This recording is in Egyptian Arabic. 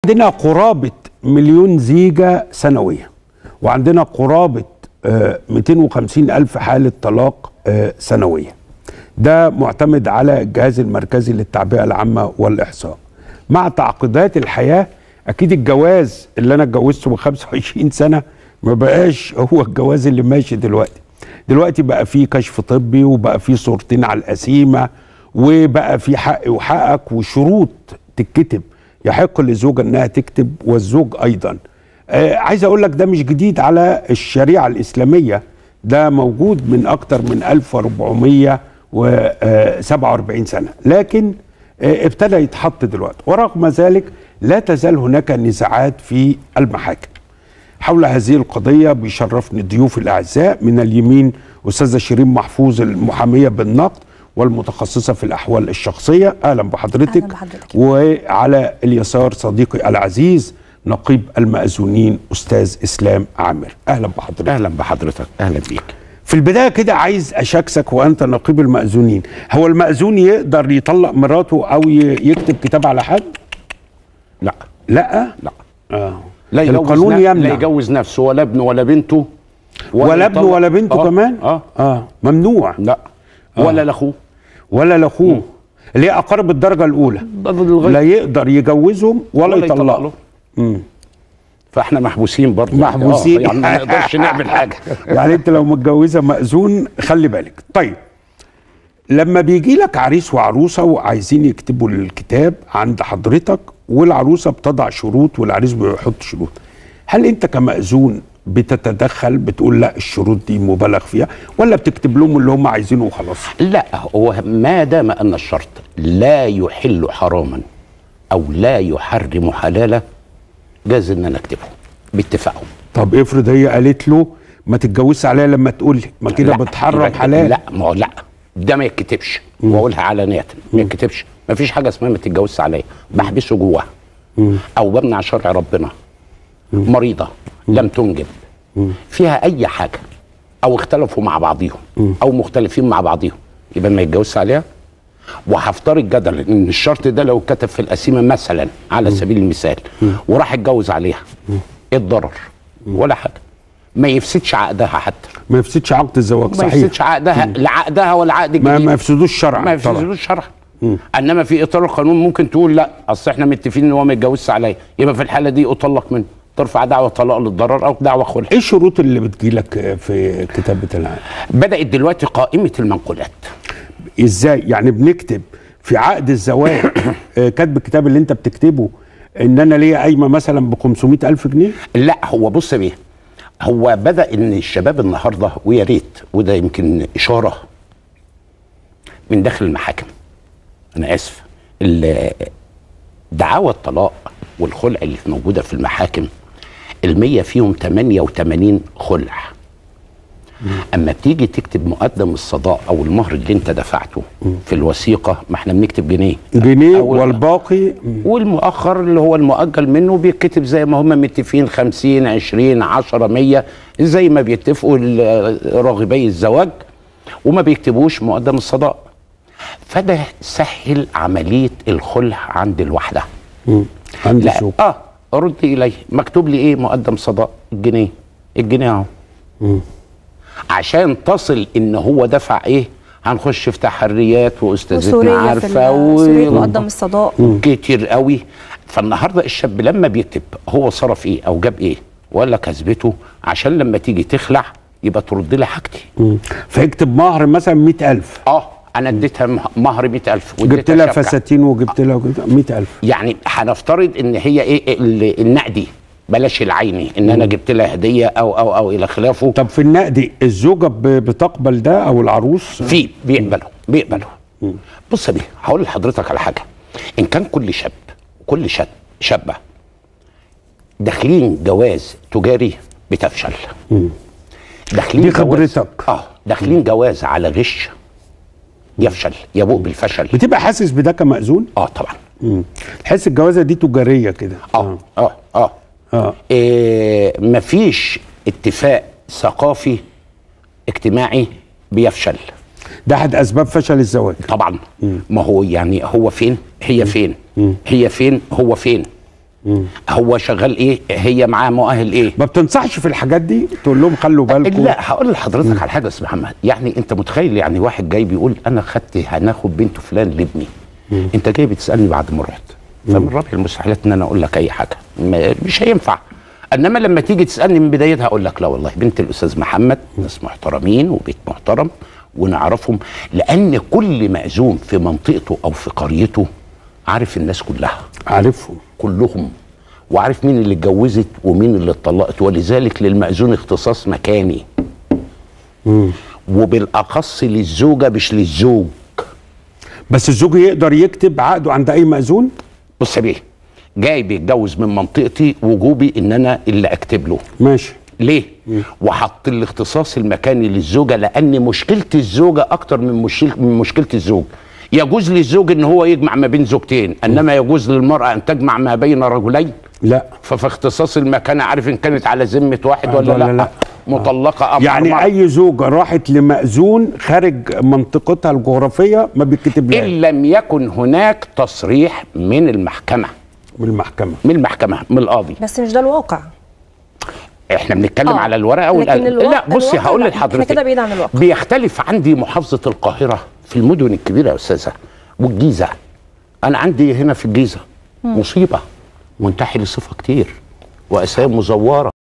عندنا قرابة مليون زيجة سنوية وعندنا قرابة آه، 250 ألف حالة طلاق آه، سنوية ده معتمد على الجهاز المركزي للتعبئة العامة والإحصاء مع تعقيدات الحياة أكيد الجواز اللي أنا اتجوزته من 25 سنة ما بقاش هو الجواز اللي ماشي دلوقتي دلوقتي بقى فيه كشف طبي وبقى فيه صورتين على القسيمة وبقى في حق وحقك وشروط تتكتب يحق للزوجة انها تكتب والزوج ايضا آه عايز اقول لك ده مش جديد على الشريعة الاسلامية ده موجود من اكتر من 1447 سنة لكن آه ابتدى يتحط دلوقتي ورغم ذلك لا تزال هناك نزاعات في المحاكم حول هذه القضية بيشرفني ضيوف الأعزاء من اليمين أستاذة شيرين محفوظ المحامية بالنقد والمتخصصة في الأحوال الشخصية أهلا بحضرتك, أهلاً بحضرتك. وعلى اليسار صديقي العزيز نقيب المأذونين أستاذ إسلام عامر أهلا بحضرتك اهلا بحضرتك اهلا بيك في البداية كده عايز أشاكسك وأنت نقيب المأذونين هو المأذون يقدر يطلق مراته أو ي- يكتب كتاب على حد؟ لا لا لا آه. لا يجوز القانون ن- لا يمنع يجوز نفسه ولا ابنه ولا بنته ولا ابنه يطلق- ولا بنته آه كمان اه اه ممنوع لا ولا لاخوه ولا لاخوه اللي هي اقارب الدرجه الاولى لا يقدر يجوزهم ولا, ولا يطلق يطلقهم له فاحنا محبوسين برضه محبوسين. آه يعني ما نقدرش نعمل حاجه يعني انت لو متجوزه مأذون خلي بالك طيب لما بيجي لك عريس وعروسه وعايزين يكتبوا الكتاب عند حضرتك والعروسه بتضع شروط والعريس بيحط شروط هل انت كمأذون بتتدخل بتقول لا الشروط دي مبالغ فيها ولا بتكتب لهم اللي هم عايزينه وخلاص لا هو ما دام ان الشرط لا يحل حراما او لا يحرم حلالا جاز ان انا اكتبه باتفاقهم طب افرض هي قالت له ما تتجوزش عليا لما تقول لي ما كده لا، بتحرم يبقى- حلال لا ما هو لا ده ما يتكتبش واقولها علانية ما يتكتبش ما فيش حاجه اسمها ما تتجوزش عليا بحبسه جواه او بمنع شرع ربنا مريضه لم تنجب فيها اي حاجه او اختلفوا مع بعضهم او مختلفين مع بعضهم يبقى ما يتجوزش عليها وهفترض جدلا ان الشرط ده لو كتب في القسيمه مثلا على سبيل المثال وراح اتجوز عليها ايه الضرر ولا حاجه ما يفسدش عقدها حتى ما يفسدش عقد الزواج ما صحيح يفسدش عقدها لا عقدها ولا عقد ما, الجديد ما يفسدوش شرعا ما طبعا. يفسدوش شرعا انما في اطار القانون ممكن تقول لا اصل احنا متفقين ان هو ما يتجوزش عليا يبقى في الحاله دي اطلق منه ترفع دعوى طلاق للضرر او دعوى خلع ايه الشروط اللي بتجيلك في كتابه العقد بدات دلوقتي قائمه المنقولات ازاي يعني بنكتب في عقد الزواج آه، كاتب الكتاب اللي انت بتكتبه ان انا ليا قايمه مثلا ب 500 الف جنيه لا هو بص بيه هو بدا ان الشباب النهارده ويا ريت وده يمكن اشاره من داخل المحاكم انا اسف ال- دعاوى الطلاق والخلع اللي موجوده في المحاكم المية فيهم 88 خلع اما بتيجي تكتب مقدم الصداق او المهر اللي انت دفعته في الوثيقه ما احنا بنكتب جنيه جنيه أول- والباقي والمؤخر اللي هو المؤجل منه بيتكتب زي ما هم متفقين 50 20 10 100 زي ما بيتفقوا ال- راغبي الزواج وما بيكتبوش مقدم الصداق فده سهل عمليه الخلع عند الواحده عند لا الزوج اه رد الي مكتوب لي ايه مقدم صداق الجنيه الجنيه اهو عشان تصل ان هو دفع ايه هنخش في تحريات واستاذتنا وسوريا في عارفه ال- سوريا مقدم الصداق كتير قوي فالنهارده الشاب لما بيكتب هو صرف ايه او جاب ايه ولا كسبته عشان لما تيجي تخلع يبقى ترد لي حاجتي مم. فيكتب مهر مثلا 100000 اه انا اديتها مه- مهر 100000 جبت لها فساتين وجبت لها 100000 يعني هنفترض ان هي ايه ال- النقدي بلاش العيني ان انا جبت لها هديه او او او الى خلافه طب في النقد الزوجه ب- بتقبل ده او العروس في بيقبلوا بيقبلوا بص يا بيه هقول لحضرتك على حاجه ان كان كل شاب كل شاب شابه داخلين جواز تجاري بتفشل داخلين دي جواز- خبرتك. اه داخلين جواز على غش يفشل يبوء بالفشل بتبقى حاسس بده كمأذون اه طبعا مم. تحس الجوازه دي تجاريه كده اه اه اه, اه إيه مفيش اتفاق ثقافي اجتماعي بيفشل ده احد اسباب فشل الزواج طبعا ما هو يعني هو فين هي فين هي فين هو فين هو شغال ايه هي معاه مؤهل ايه ما بتنصحش في الحاجات دي تقول لهم خلوا بالكم لا هقول لحضرتك على حاجه يا استاذ محمد يعني انت متخيل يعني واحد جاي بيقول انا خدت هناخد بنت فلان لابني انت جاي بتسالني بعد ما رحت فمن رابع المستحيلات ان انا اقول لك اي حاجه ما- مش هينفع انما لما تيجي تسالني من بدايتها اقول لك لا والله بنت الاستاذ محمد ناس محترمين وبيت محترم ونعرفهم لان كل مأذون في منطقته او في قريته عارف الناس كلها عارفهم كلهم وعارف مين اللي اتجوزت ومين اللي اتطلقت ولذلك للمأذون اختصاص مكاني وبالاخص للزوجه مش للزوج بس الزوج يقدر يكتب عقده عند اي مأذون بص يا بيه جاي بيتجوز من منطقتي وجوبي ان انا اللي اكتب له ماشي ليه وحط الاختصاص المكاني للزوجه لان مشكله الزوجه اكتر من مشكله من مشكله الزوج يجوز للزوج ان هو يجمع ما بين زوجتين انما يجوز للمراه ان تجمع ما بين رجلين لا ففي اختصاص المكانه عارف ان كانت على ذمه واحد آه، ولا ولا لا, لا. مطلقه ام يعني أرملة. اي زوجه راحت لمأذون خارج منطقتها الجغرافيه ما بيتكتب لها ان لم يكن هناك تصريح من المحكمه من المحكمه من المحكمه من القاضي بس مش ده الواقع احنا بنتكلم آه. على الورقه لكن والقلم الوا- لا بصي الواقع هقول لا، لحضرتك إحنا كده بعيد عن الواقع. بيختلف عندي محافظه القاهره في المدن الكبيره يا استاذه والجيزه انا عندي هنا في الجيزه مصيبه منتحل الصفه كتير واسامي مزوره